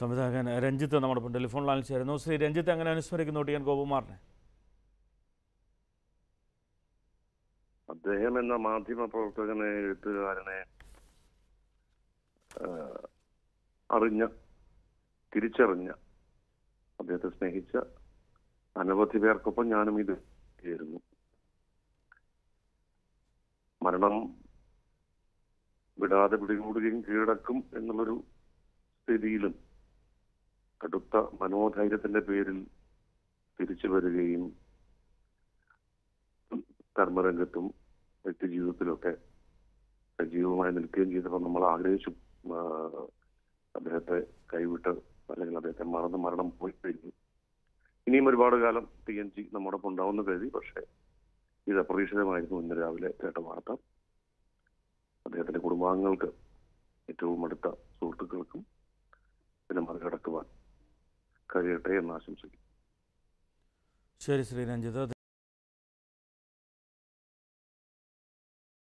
സംവിധായകൻ രഞ്ജിത്ത് നമ്മുടെ ടെലിഫോൺ ലൈനിൽ ചേരുന്നു ശ്രീ രഞ്ജിത്ത് എങ്ങനെ അനുസ്മരിക്കുന്നു ടി എൻ ഗോപകുമാറിനെ അദ്ദേഹം എന്ന മാധ്യമ പ്രവർത്തകനെ എഴുത്തുകാരനെ ആ, അറിഞ്ഞ തിരിച്ചറിഞ്ഞ അദ്ദേഹത്തെ സ്നേഹിച്ച അനവധി പേർക്കൊപ്പം ഞാനും ഇത് ചേരുന്നു മരണം വിടാതെ പിടികൂടുകയും കീഴടക്കും എന്നുള്ളൊരു സ്ഥിതിയിലും കടുത്ത മനോധൈര്യത്തിന്റെ പേരിൽ തിരിച്ചു വരികയും കർമ്മരംഗത്തും വ്യക്തിജീവിതത്തിലൊക്കെ സജീവമായി നിൽക്കുകയും ചെയ്തപ്പോൾ നമ്മൾ ആഗ്രഹിച്ചു ആ, അദ്ദേഹത്തെ കൈവിട്ട് അല്ലെങ്കിൽ അദ്ദേഹത്തെ മറന്ന് മരണം പോയി കഴിഞ്ഞു ഇനിയും ഒരുപാട് കാലം ടി എൻ ജി നമ്മോടൊപ്പം ഉണ്ടാവുന്ന കരുതി പക്ഷേ ഇത് അപ്രതീക്ഷിതമായിരുന്നു ഇന്ന് രാവിലെ കേട്ട വാർത്ത അദ്ദേഹത്തിന്റെ കുടുംബാംഗങ്ങൾക്ക് ഏറ്റവും അടുത്ത സുഹൃത്തുക്കൾക്കും ഇതിനെ മറികടക്കുവാൻ കഴിയട്ടെ എന്ന് ആശംസിക്കുന്നു ശരി ശ്രീ രഞ്ജിത്ത്